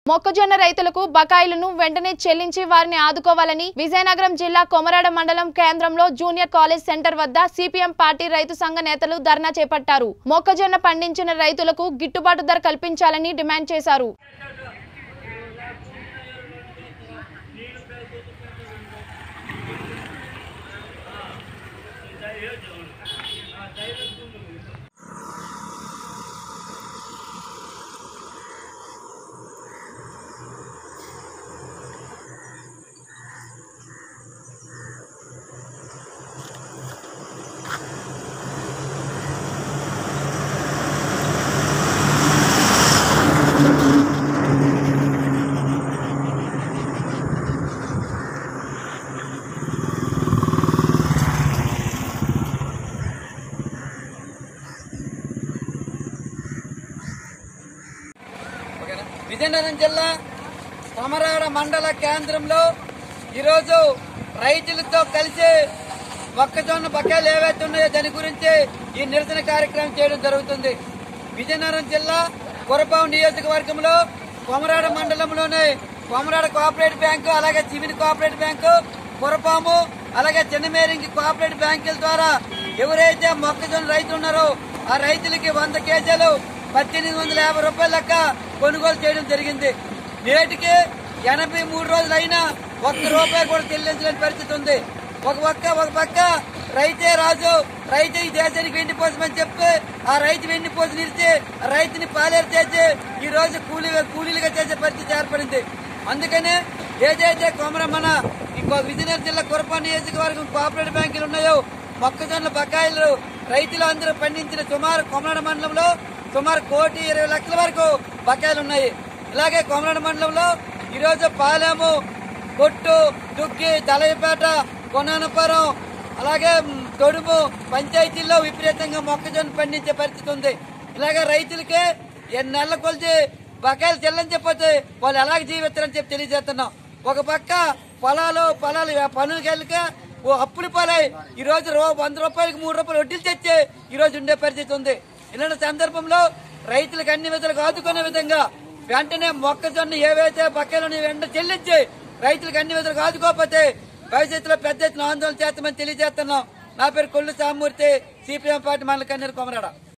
మొక్కజొన్న రైతులకు బకాయిలను వెంటనే చెల్లించి వారిని ఆదుకోవాలని విజయనగరం జిల్లా కొమరాడ మండలం కేంద్రంలో జూనియర్ కాలేజ్ సెంటర్ వద్ద సిపిఎం పార్టీ రైతు సంఘ నేతలు ధర్నా చేపట్టారు మొక్కజొన్న పండించిన రైతులకు గిట్టుబాటు ధర కల్పించాలని డిమాండ్ చేశారు ఓకేనా? విజయనగరం జిల్లా కొమరాడ మండల కేంద్రంలో ఈరోజు రైతులతో కలిసి మొక్కజొన్న బకాయిలు ఏవైతే ఉన్నాయో దాని గురించి ఈ నిరసన కార్యక్రమం చేయడం జరుగుతుంది విజయనగరం జిల్లా కురపాం నియోజకవర్గంలో కొమరాడ మండలంలోని కొమరాడ కోఆపరేటివ్ బ్యాంకు అలాగే చివిని కోఆపరేటివ్ బ్యాంకు కురపాము అలాగే చిన్నమేరింగి కోఆపరేటివ్ బ్యాంకుల ద్వారా ఎవరైతే మొక్కజొన్న రైతులు ఉన్నారో ఆ రైతులకి వంద కేజీలు పద్దెనిమిది వందల యాభై రూపాయల లెక్క కొనుగోలు చేయడం జరిగింది నేటికి ఎనభై మూడు రోజులు అయినా ఒక్క రూపాయి కూడా చెల్లించలేని పరిస్థితి ఉంది ఒక పక్క ఒక పక్క రైతే రాజు రైతు ఈ దేశానికి వెండిపోసమని చెప్పి ఆ రైతు వెండిపోసి నిలిచి ఆ రైతుని పాలేరు చేసి ఈ రోజు కూలీ కూలీలుగా చేసే పరిస్థితి ఏర్పడింది అందుకనే ఏదైతే కొమర మన ఇంకో విజయనగరం జిల్లా కురపా నియోజకవర్గం కోఆపరేటివ్ బ్యాంకులు ఉన్నాయో మొక్కజొన్న బకాయిలు రైతులు అందరూ పండించిన సుమారు కొమరాడ మండలంలో సుమారు కోటి ఇరవై లక్షల వరకు బకాయిలు ఉన్నాయి ఇలాగే కొమరాడ మండలంలో ఈరోజు పాలెము కొట్టు దుక్కి తలయపేట కొనానపురం అలాగే మ్, తొడుము పంచాయతీల్లో విపరీతంగా మొక్కజొన్న పండించే పరిస్థితి ఉంది ఇలాగే రైతులకి ఎన్ని నెలల కొలిచి బకాయిలు చెల్లించకపోతే వాళ్ళు ఎలాగ జీవిస్తారని చెప్పి తెలియజేస్తున్నాం ఒక పక్క పొలాలు పొలాలు పనులకి వెళ్ళక ఓ అప్పులు పాలై ఈ రోజు రో వంద రూపాయలకి మూడు రూపాయలు వడ్డీలు తెచ్చి ఈ రోజు ఉండే పరిస్థితి ఉంది ఇలాంటి సందర్భంలో రైతులకు అన్ని విధాలుగా ఆదుకునే విధంగా వెంటనే మొక్కజొన్న ఏవైతే బకాయిలు వెంటనే చెల్లించి రైతులకు అన్ని విధాలుగా ఆదుకోకపోతే భవిష్యత్తులో పెద్ద ఎత్తున ఆందోళన చేస్తామని తెలియజేస్తున్నాం నా పేరు కొల్లు సామూర్తి సిపిఎం పార్టీ మండల కన్నీరు కొమరాడ